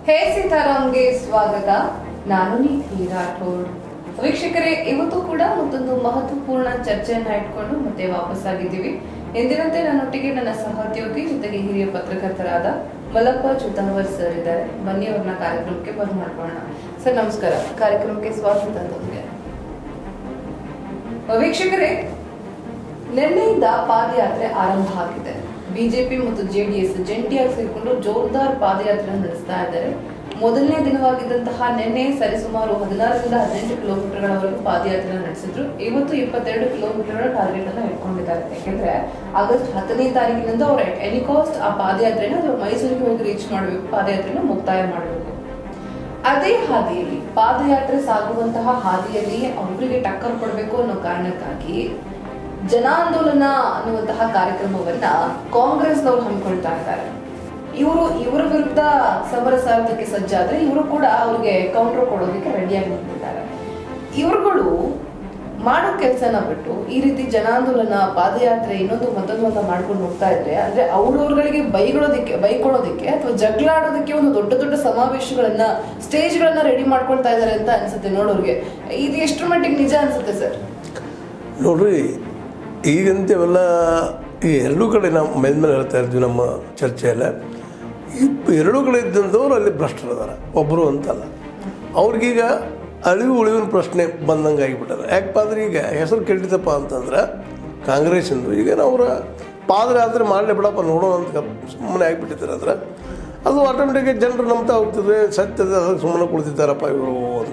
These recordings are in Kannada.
ಹೇ ಸೀತಾರಾಮ್ಗೆ ಸ್ವಾಗತ ನಾನು ನಿಧಿ ರಾಠೋಡ್ ವೀಕ್ಷಕರೇ ಇವತ್ತು ಕೂಡ ಮತ್ತೊಂದು ಮಹತ್ವಪೂರ್ಣ ಚರ್ಚೆಯನ್ನ ಇಟ್ಕೊಂಡು ಮತ್ತೆ ವಾಪಸ್ ಆಗಿದ್ದೀವಿ ಎಂದಿನಂತೆ ನನ್ನೊಟ್ಟಿಗೆ ನನ್ನ ಸಹೋದ್ಯೋಗಿ ಜೊತೆಗೆ ಹಿರಿಯ ಪತ್ರಕರ್ತರಾದ ಮಲಪ್ಪ ಚುತಾವರ್ ಸರ್ ಇದ್ದಾರೆ ಬನ್ನಿ ಅವ್ರನ್ನ ಕಾರ್ಯಕ್ರಮಕ್ಕೆ ಬರ್ಮಾಡ್ಕೊಳ್ಳೋಣ ಸರ್ ನಮಸ್ಕಾರ ಕಾರ್ಯಕ್ರಮಕ್ಕೆ ಸ್ವಾಗತ ತಮಗೆ ವೀಕ್ಷಕರೇ ನಿನ್ನೆಯಿಂದ ಪಾದಯಾತ್ರೆ ಆರಂಭ ಆಗಿದೆ ಬಿಜೆಪಿ ಮತ್ತು ಜೆಡಿಎಸ್ ಜಂಟಿಯಾಗಿ ಸೇರಿಕೊಂಡು ಜೋರ್ದಾರ್ ಪಾದಯಾತ್ರೆ ನಡೆಸ್ತಾ ಇದ್ದಾರೆ ಮೊದಲನೇ ದಿನವಾಗಿದ್ದಂತಹ ನಿನ್ನೆ ಸರಿಸುಮಾರು ಹದಿನಾರರಿಂದ ಹದಿನೆಂಟು ಕಿಲೋಮೀಟರ್ಗಳವರೆಗೂ ಪಾದಯಾತ್ರೆ ನಡೆಸಿದ್ರು ಇವತ್ತು ಇಪ್ಪತ್ತೆರಡು ಕಿಲೋಮೀಟರ್ಗಳ ಟಾರ್ಗೆಟ್ ಅನ್ನ ಇಟ್ಕೊಂಡಿದ್ದಾರೆ ಯಾಕೆಂದ್ರೆ ಆಗಸ್ಟ್ ಹತ್ತನೇ ತಾರೀಕಿನಿಂದ ಅವ್ರು ಎನಿ ಕಾಸ್ಟ್ ಆ ಪಾದಯಾತ್ರೆನ ಅಥವಾ ಮೈಸೂರಿಗೆ ಹೋಗಿ ರೀಚ್ ಮಾಡಬೇಕು ಪಾದಯಾತ್ರೆನ ಮುಕ್ತಾಯ ಮಾಡಬೇಕು ಅದೇ ಹಾದಿಯಲ್ಲಿ ಪಾದಯಾತ್ರೆ ಸಾಗುವಂತಹ ಹಾದಿಯಲ್ಲಿ ಅವರಿಗೆ ಟಕ್ಕರ್ ಕೊಡಬೇಕು ಅನ್ನೋ ಕಾರಣಕ್ಕಾಗಿ ಜನಾಂದೋಲನ ಅನ್ನುವಂತಹ ಕಾರ್ಯಕ್ರಮವನ್ನ ಕಾಂಗ್ರೆಸ್ನವರು ಹಮ್ಮಿಕೊಳ್ತಾ ಇದ್ದಾರೆ ಇವರು ಇವರ ವಿರುದ್ಧ ಸಮರ ಸಾರಥ್ಯಕ್ಕೆ ಸಜ್ಜಾದ್ರೆ ಇವರು ಕೂಡ ಅವ್ರಿಗೆ ಕೌಂಟರ್ ಕೊಡೋದಕ್ಕೆ ರೆಡಿಯಾಗಿ ನಿಂತಿದ್ದಾರೆ ಇವರುಗಳು ಮಾಡೋ ಕೆಲಸನ ಬಿಟ್ಟು ಈ ರೀತಿ ಜನಾಂದೋಲನ ಪಾದಯಾತ್ರೆ ಇನ್ನೊಂದು ಮತ್ತೊಂದು ಅಂತ ಮಾಡ್ಕೊಂಡು ಹೋಗ್ತಾ ಇದ್ರೆ ಅಂದ್ರೆ ಅವ್ರವ್ರಗಳಿಗೆ ಬೈಗೊಳೋದಿಕ್ಕೆ ಬೈಕೊಳ್ಳೋದಿಕ್ಕೆ ಅಥವಾ ಜಗಳಾಡೋದಕ್ಕೆ ಒಂದು ದೊಡ್ಡ ದೊಡ್ಡ ಸಮಾವೇಶಗಳನ್ನ ಸ್ಟೇಜ್ಗಳನ್ನ ರೆಡಿ ಮಾಡ್ಕೊಳ್ತಾ ಇದ್ದಾರೆ ಅಂತ ಅನ್ಸುತ್ತೆ ನೋಡೋರ್ಗೆ ಇದು ಎಷ್ಟರ ಮಟ್ಟಿಗೆ ನಿಜ ಅನ್ಸುತ್ತೆ ಸರ್ ನೋಡ್ರಿ ಈಗಂತೇವೆಲ್ಲ ಈ ಎರಡೂ ಕಡೆ ನಾವು ಮೇಲ್ಮೇಲೆ ಹೇಳ್ತಾ ಇದ್ವಿ ನಮ್ಮ ಚರ್ಚೆಯಲ್ಲ ಈ ಎರಡೂ ಕಡೆ ಇದ್ದಂಥವ್ರು ಅಲ್ಲಿ ಭ್ರಷ್ಟರದಾರ ಒಬ್ಬರು ಅಂತಲ್ಲ ಅವ್ರಿಗೀಗ ಅಳಿವು ಉಳಿವಿನ ಪ್ರಶ್ನೆ ಬಂದಂಗೆ ಆಗಿಬಿಟ್ಟದ ಯಾಕಪ್ಪ ಅಂದ್ರೆ ಈಗ ಹೆಸರು ಕೆಟ್ಟಿತಪ್ಪ ಅಂತಂದ್ರೆ ಕಾಂಗ್ರೆಸ್ಸಿಂದು ಈಗ ಅವರ ಪಾದಯಾತ್ರೆ ಮಾಡಲಿ ಬಿಡಪ್ಪ ನೋಡೋಣ ಅಂತ ಸುಮ್ಮನೆ ಆಗಿಬಿಟ್ಟಿದ್ದಾರೆ ಅಂದ್ರೆ ಅದು ಆಟೋಮೆಟಿಕ್ಕಾಗಿ ಜನರು ನಂಬ್ತಾ ಹೋಗ್ತಿದ್ರೆ ಸತ್ಯದ ಅದಕ್ಕೆ ಸುಮ್ಮನೆ ಕುಳಿತಿದ್ದಾರಪ್ಪ ಇವರು ಅಂತ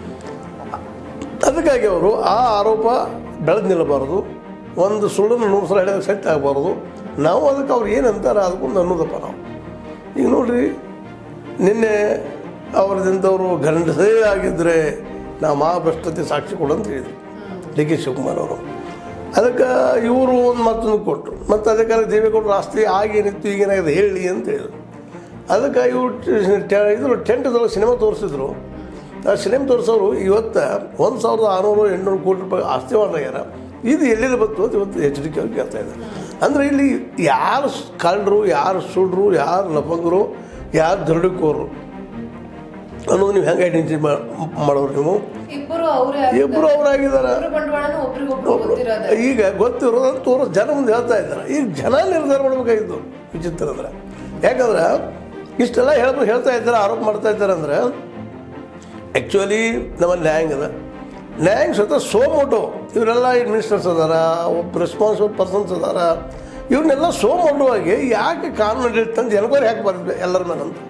ಅದಕ್ಕಾಗಿ ಅವರು ಆ ಆರೋಪ ಬೆಳೆದು ನಿಲ್ಲಬಾರ್ದು ಒಂದು ಸುಳ್ಳನ್ನು ನೂರು ಸಲ ಹೇಳಿದಾಗ ಸತ್ಯ ಆಗಬಾರ್ದು ನಾವು ಅದಕ್ಕೆ ಅವ್ರು ಏನಂತಾರೆ ಅದಕ್ಕೊಂದು ಅನ್ನೋದಪ್ಪ ನಾವು ಈಗ ನೋಡ್ರಿ ನಿನ್ನೆ ಅವರದಿಂದವರು ಗಂಡಸೇ ಆಗಿದ್ದರೆ ನಾವು ಮಹಾಭ್ರಷ್ಟತೆ ಸಾಕ್ಷಿ ಕೊಡು ಅಂತ ಹೇಳಿದರು ಡಿ ಕೆ ಶಿವಕುಮಾರ್ ಅವರು ಅದಕ್ಕೆ ಇವರು ಒಂದು ಮತ್ತೊಂದು ಕೊಟ್ಟರು ಮತ್ತು ಅದಕ್ಕೆ ದೇವೇಗೌಡರು ಆಸ್ತಿ ಆಗೇನಿತ್ತು ಈಗೇನಾಗಿದೆ ಹೇಳಿ ಅಂತ ಹೇಳಿದರು ಅದಕ್ಕೆ ಇವರು ಟೆ- ಇದ್ರು ಟೆಂಟ್ದೊಳಗೆ ಸಿನಿಮಾ ತೋರಿಸಿದ್ರು ಆ ಸಿನಿಮಾ ತೋರಿಸೋರು ಇವತ್ತು ಒಂದು ಸಾವಿರದ ಆರುನೂರು ಎಂಟುನೂರು ಕೋಟಿ ರೂಪಾಯಿ ಆಸ್ತಿ ಮಾಡ್ಯಾರ ಇದು ಎಲ್ಲಿಂದ ಬಂತು ಅಂತ ಇವತ್ತು ಎಚ್ಚರಿಕೆ ಅವ್ರು ಕೇಳ್ತಾ ಇದ್ದಾರೆ ಅಂದರೆ ಇಲ್ಲಿ ಯಾರು ಸ್- ಕಳ್ಳರು ಯಾರು ಸುಳ್ರು ಯಾರು ಲಫಂಗರು ಯಾರು ದರೋಡೆಕೋರು ಅನ್ನೋದು ನೀವು ಹೆಂಗೆ ಐಡೆಂಟಿಟಿ ಮಾಡೋರು ನೀವು ಇಬ್ಬರು ಅವರೇ ಇಬ್ಬರು ಅವರಾಗಿದ್ದಾರೆ ಇಬ್ಬರು ಬಂಡವಾಳನು ಒಬ್ರಿಗೊಬ್ರು ಒಬ್ರು. ಗೊತ್ತಿರೋದೇ ಈಗ ಗೊತ್ತಿರೋದನ್ನು ತೋರಿಸ್ ಜನ ಮುಂದೆ ಹೇಳ್ತಾ ಇದ್ದಾರೆ ಈಗ ಜನ ನಿರ್ಧಾರ ಮಾಡಬೇಕಾಗಿತ್ತು ವಿಚಿತ್ರ ಅಂದ್ರೆ ಯಾಕಂದ್ರೆ ಇಷ್ಟೆಲ್ಲ ಹೇಳ್ಬೇಕು ಹೇಳ್ತಾ ಇದ್ದಾರೆ ಆರೋಪ ಮಾಡ್ತಾ ಇದ್ದಾರೆ ಅಂದ್ರೆ ಆ್ಯಕ್ಚುಲಿ ನಮ್ಮಲ್ಲಿ ನ್ಯಾಯಾಂಗ ಅದ ನ್ಯಾಯಾಂಗ ಸ್ವತಃ ಸೋಮೋಟೋ ಇವರೆಲ್ಲ ಮಿನಿಸ್ಟರ್ಸ್ ಅದಾರ ಒಬ್ಬ ರೆಸ್ಪಾನ್ಸಿಬಲ್ ಪರ್ಸನ್ಸ್ ಅದಾರ ಇವ್ರನ್ನೆಲ್ಲ ಸೋಮೋಟವಾಗಿ ಯಾಕೆ ಕಾನೂನು ತಂದು ಜನಗೋರಿ ಹಾಕಬಾರ್ದು ಎಲ್ಲರ ಮೇಲೆ ಅಂತ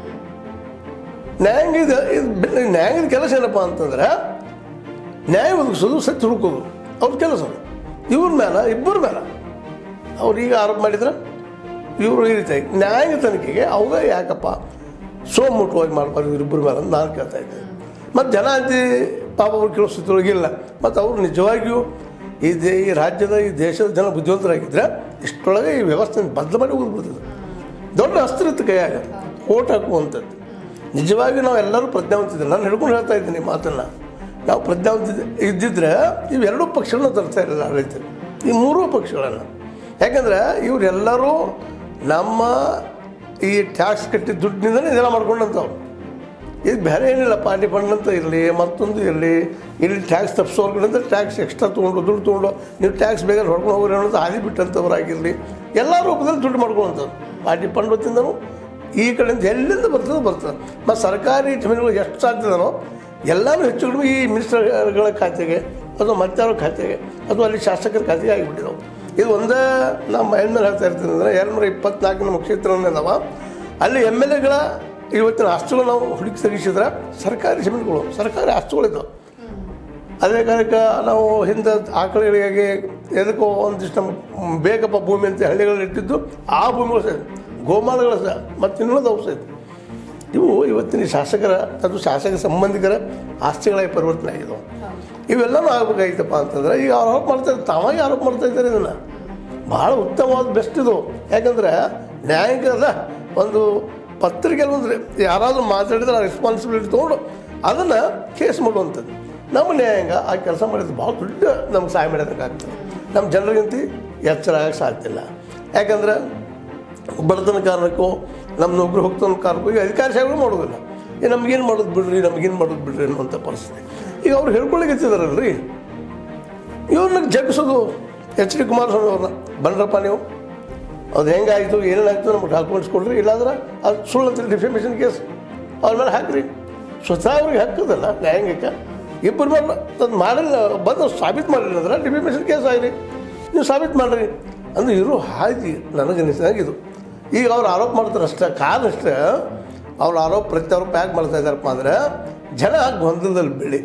ನ್ಯಾಯಾಂಗ ಇದು ಇದು ಬೆ- ನ್ಯಾಯಾಂಗದ ಕೆಲಸ ಏನಪ್ಪ ಅಂತಂದ್ರೆ ನ್ಯಾಯ ಒದಗಿಸೋದು ಸತ್ಯ ಹುಡುಕೋದು ಅವ್ರ ಕೆಲಸ ಅದು ಇವ್ರ ಮೇಲೆ ಇಬ್ಬರ ಮೇಲೆ ಅವ್ರು ಈಗ ಆರೋಪ ಮಾಡಿದ್ರೆ ಇವರು ಈ ರೀತಿಯಾಗಿ ನ್ಯಾಯಾಂಗ ತನಿಖೆಗೆ ಅವ್ರ ಯಾಕಪ್ಪ ಸೋಮುಟ್ಟವಾಗಿ ಮಾಡ್ಬಾರ್ದು ಇವರಿಬ್ಬರ ಮೇಲೆ ಅಂತ ನಾನು ಕೇಳ್ತಾ ಇದ್ದೆ ಮತ್ತು ಜನ ಅಂತಿ ಪಾಪ ಅವ್ರು ಕೇಳೋ ಸ್ಥಿತಿಯೊಳಗಿಲ್ಲ ಮತ್ತು ಅವರು ನಿಜವಾಗಿಯೂ ಈ ದೇ ಈ ರಾಜ್ಯದ ಈ ದೇಶದ ಜನ ಬುದ್ಧಿವಂತರಾಗಿದ್ದರೆ ಇಷ್ಟರೊಳಗೆ ಈ ವ್ಯವಸ್ಥೆ ಬದಲು ಮಾಡಿ ಹೋಗ್ಬಿಡ್ತದೆ ದೊಡ್ಡ ಅಸ್ತ್ರ ಇತ್ತು ಕೈಯಾಗ ಓಟ್ ಹಾಕುವಂಥದ್ದು ನಿಜವಾಗಿ ನಾವು ಎಲ್ಲರೂ ಪ್ರಜ್ಞಾವಂತಿದ್ದೆ ನಾನು ಹಿಡ್ಕೊಂಡು ಹೇಳ್ತಾ ಇದ್ದೀನಿ ಮಾತನ್ನು ನಾವು ಪ್ರಜ್ಞಾವಂತ ಇದ್ದಿದ್ರೆ ಇವೆರಡೂ ಪಕ್ಷಗಳನ್ನ ತರ್ತಾ ಇರಲಿಲ್ಲ ಆಡಳಿತ ಈ ಮೂರೂ ಪಕ್ಷಗಳನ್ನು ಯಾಕಂದ್ರೆ ಇವರೆಲ್ಲರೂ ನಮ್ಮ ಈ ಟ್ಯಾಕ್ಸ್ ಕಟ್ಟಿದ ದುಡ್ಡಿನಿಂದಲೇ ಇದೆಲ್ಲ ಮಾಡ್ಕೊಂಡಂಥವ್ರು ಇದು ಬೇರೆ ಏನಿಲ್ಲ ಪಾರ್ಟಿ ಫಂಡ್ ಅಂತ ಇರಲಿ ಮತ್ತೊಂದು ಇರಲಿ ಇಲ್ಲಿ ಟ್ಯಾಕ್ಸ್ ತಪ್ಪಿಸೋರ್ಗಳಿಂದ ಟ್ಯಾಕ್ಸ್ ಎಕ್ಸ್ಟ್ರಾ ತೊಗೊಂಡು ದುಡ್ಡು ತೊಗೊಂಡು ನೀವು ಟ್ಯಾಕ್ಸ್ ಬೇಕಾದ್ರೆ ಹೊಡ್ಕೊಂಡು ಹೋಗ್ರಿ ಅನ್ನೋದು ಹಾದಿ ಬಿಟ್ಟಂಥವ್ರಾಗಿರಲಿ ಎಲ್ಲ ರೂಪದಲ್ಲಿ ದುಡ್ಡು ಮಾಡ್ಕೊಳ್ಳೋಂಥವ್ರು ಪಾರ್ಟಿ ಫಂಡ್ ಹೊತ್ತಿಂದನೂ ಈ ಕಡೆಯಿಂದ ಎಲ್ಲಿಂದ ಬರ್ತದೆ ಬರ್ತದೆ ಮತ್ತು ಸರ್ಕಾರಿ ಜಮೀನುಗಳು ಎಷ್ಟು ಸಾಧ್ಯದನೋ ಎಲ್ಲನೂ ಹೆಚ್ಚು ಕಡಿಮೆ ಈ ಮಿನಿಸ್ಟರ್ಗಳ ಖಾತೆಗೆ ಅಥವಾ ಮತ್ತಾರ ಖಾತೆಗೆ ಅಥವಾ ಅಲ್ಲಿ ಶಾಸಕರ ಖಾತೆಗೆ ಆಗಿಬಿಟ್ಟಿದ್ದಾವೆ ಇದು ಒಂದೇ ನಮ್ಮ ಹೆಣ್ಮೇಲೆ ಹೇಳ್ತಾ ಇರ್ತೀನಿ ಅಂದರೆ ಎರಡು ನೂರ ಇಪ್ಪತ್ನಾಲ್ಕು ನಮ್ಮ ಕ್ಷೇತ್ರವನ್ನೇದವ ಅಲ್ಲಿ ಎಮ್ ಎಲ್ ಎಗಳ ಇವತ್ತಿನ ಆಸ್ತಿಗಳು ನಾವು ಹುಡುಕಿ ತೆಗಿಸಿದ್ರೆ ಸರ್ಕಾರಿ ಜಮೀನುಗಳು ಸರ್ಕಾರಿ ಆಸ್ತಿಗಳಿದ್ದಾವೆ ಅದೇ ಕಾರಣಕ್ಕೆ ನಾವು ಹಿಂದೆ ಆಕಳುಗಳಿಗೆ ಎದಕ್ಕೋ ಒಂದಿಷ್ಟು ನಮ್ಮ ಬೇಕಪ್ಪ ಭೂಮಿ ಅಂತ ಹಳ್ಳಿಗಳಲ್ಲಿ ಇಟ್ಟಿದ್ದು ಆ ಭೂಮಿಗಳು ಸಹ ಗೋಮಾಳಗಳು ಸಹ ಮತ್ತು ಇನ್ನೊಂದು ಸಹ ಇವು ಇವತ್ತಿನ ಈ ಶಾಸಕರ ಅದು ಶಾಸಕ ಸಂಬಂಧಿಕರ ಆಸ್ತಿಗಳಾಗಿ ಪರಿವರ್ತನೆ ಆಗಿದ್ದವು ಇವೆಲ್ಲನೂ ಆಗ್ಬೇಕಾಗಿತ್ತಪ್ಪ ಅಂತಂದ್ರೆ ಈಗ ಅವ್ರು ಆರೋಪ ಮಾಡ್ತಾ ಇದ್ದಾರೆ ತಾವಾಗಿ ಆರೋಪ ಮಾಡ್ತಾ ಇದ್ದಾರೆ ಇದನ್ನು ಭಾಳ ಉತ್ತಮವಾದ ಬೆಸ್ಟ್ ಇದು ಯಾಕಂದ್ರೆ ನ್ಯಾಯಾಂಗದ ಒಂದು ಪತ್ರಿಕೆ ಒಂದು ಯಾರಾದರೂ ಮಾತಾಡಿದ್ರೆ ರೆಸ್ಪಾನ್ಸಿಬಿಲಿಟಿ ತೊಗೊಂಡು ಅದನ್ನು ಕೇಸ್ ಮಾಡುವಂಥದ್ದು ನಮ್ಮ ನ್ಯಾಯಾಂಗ ಆ ಕೆಲಸ ಮಾಡಿದ್ದು ಭಾಳ ದೊಡ್ಡ ನಮ್ಗೆ ಸಹಾಯ ಮಾಡೋದಕ್ಕಾಗ್ತದೆ ನಮ್ಮ ಜನರಿಗಂತೂ ಎಚ್ಚರ ಆಗಕ್ಕೆ ಸಾಧ್ಯ ಇಲ್ಲ ಯಾಕಂದ್ರೆ ಬಡತನ ಕಾರಣಕ್ಕೋ ನಮ್ಮ ನೌಕರಿ ಹೋಗ್ತಾನೆ ಕಾರ್ಕೋಗಿ ಅಧಿಕಾರಿ ಸಾಹೇಬರು ಮಾಡೋದಿಲ್ಲ ಏ ನಮಗೇನು ಮಾಡೋದು ಬಿಡ್ರಿ ನಮಗೇನು ಮಾಡೋದು ಬಿಡ್ರಿ ಅನ್ನುವಂಥ ಪರಿಸ್ಥಿತಿ ಈಗ ಅವ್ರು ಹೇಳ್ಕೊಳ್ಳಿಕ್ಕೆ ಇವ್ರನ್ನ ಜಗ್ಗಿಸೋದು ಎಚ್ ಡಿ ಕುಮಾರಸ್ವಾಮಿ ಅವ್ರನ್ನ ಬಂದ್ರಪ್ಪ ನೀವು ಅದು ಹೆಂಗಾಯಿತು ಏನೇನಾಯಿತು ನಮ್ಗೆ ಡಾಕ್ಯುಮೆಂಟ್ಸ್ ಕೊಡ್ರಿ ಇಲ್ಲಾಂದ್ರೆ ಅದು ಸುಳ್ಳು ಅಂತ ಡಿಫೆಮೇಷನ್ ಕೇಸ್ ಅವ್ರ ಮೇಲೆ ಹಾಕ್ರಿ ಸ್ವತಃ ಅವ್ರಿಗೆ ಹಾಕೋದಲ್ಲ ನ್ಯಾಯಾಂಗಿಕ ಇಬ್ಬರು ಮೇಲೆ ಅದು ಮಾಡಿಲ್ಲ ಬಂದು ಸಾಬೀತು ಮಾಡಿಲ್ಲ ಅಂದ್ರೆ ಡಿಫೆಮೇಷನ್ ಕೇಸ್ ಆಗಿರಿ ನೀವು ಸಾಬೀತು ಮಾಡಿರಿ ಅಂದ್ರೆ ಇರೋ ಹಾಗೆ ನನಗೆ ಅನಿಸಿದಾಗಿದು ಈಗ ಅವ್ರು ಆರೋಪ ಮಾಡ್ತಾರೆ ಅಷ್ಟೇ ಕಾರಣ ಅಷ್ಟೇ ಅವ್ರ ಆರೋಪ ಪ್ರತ್ಯಾರೋಪ ಯಾಕೆ ಮಾಡ್ತಾ ಇದ್ದಾರಪ್ಪ ಅಂದ್ರೆ ಜನ ಗೊಂದಲದಲ್ಲಿ ಬೆಳಿ